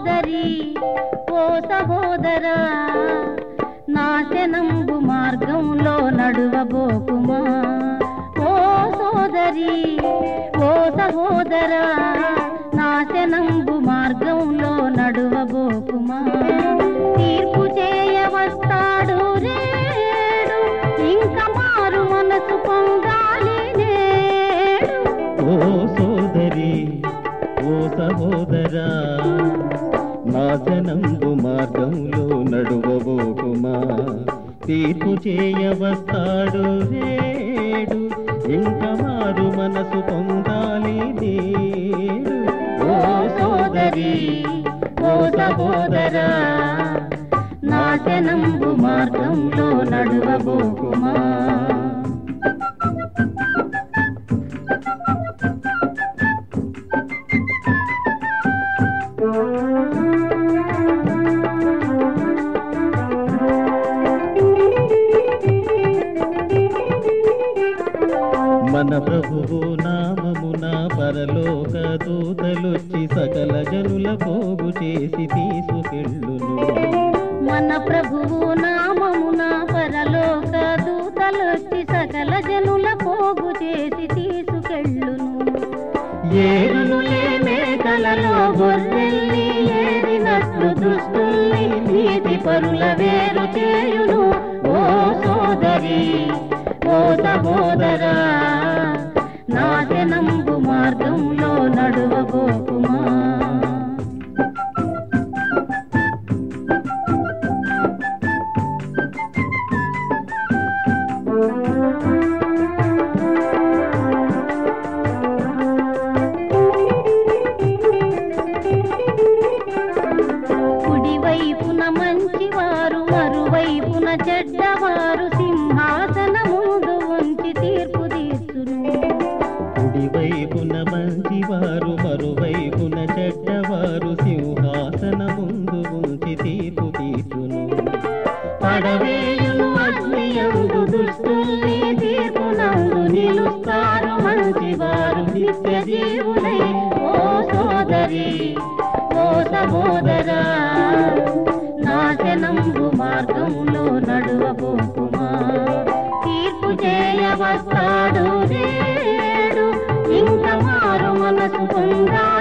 సోదరి ఓ సహోదరా నాశనంబు మార్గంలో నడువబోకుమా ఓ సోదరి ఓ సహోదరా నాశనంబు మార్గంలో నడువబోకుమా తీర్పు చేయవస్తాడు రేడు ఇంక మారు మనసు పొందాలి నేడు ఓ సోదరి ఓ సహోదరా నాశనంబు మార్గంలో నడువబోకుమా తీర్పు చేయవస్తాడు రేడు ఇంక మారు మనసు పొందాలి నేడు ఓ సోదరి ఓ సహోదరా నాశనంబు మార్గంలో నడువబోకుమా మన ప్రభువు నామమున పరలోక దూతలొచ్చి సకల జనుల పోగు చేసి తీసుకెళ్ళును మన ప్రభువు నామమున పరలోక దూతలొచ్చి సకల జనుల పోగు చేసి తీసుకెళ్ళును ఏడును మేకలలో గొర్రెల్ని ఏరినట్లు దుస్తుల్ని నీతి పరుల వేరు చేయును ఓ సోదరి ఓ సహోదరా నాశనంబు మార్గంలో నడువబోకుమా కుడివైపున మంచివారు మరువైపున చెడ్డవారు సింహాసనముందు ఉంచి తీర్పు తీర్చును కుడివైపున మంచివారు మరువైపున చెడ్డవారు సింహాసన ముందు ఉంచి తీర్పు తీర్చును పడవేయును అగ్నియందు దుష్టుల్ని తీర్పునందు నిలుస్తారు మంచివారు నిత్య జీవులై ఓ సోదరి ఓ సహోదరా నాశనంబు మార్గంలో నడువబోకుమా తీర్పు చేయవస్తాడు రేడు ఇంక మారు మనసు పొందా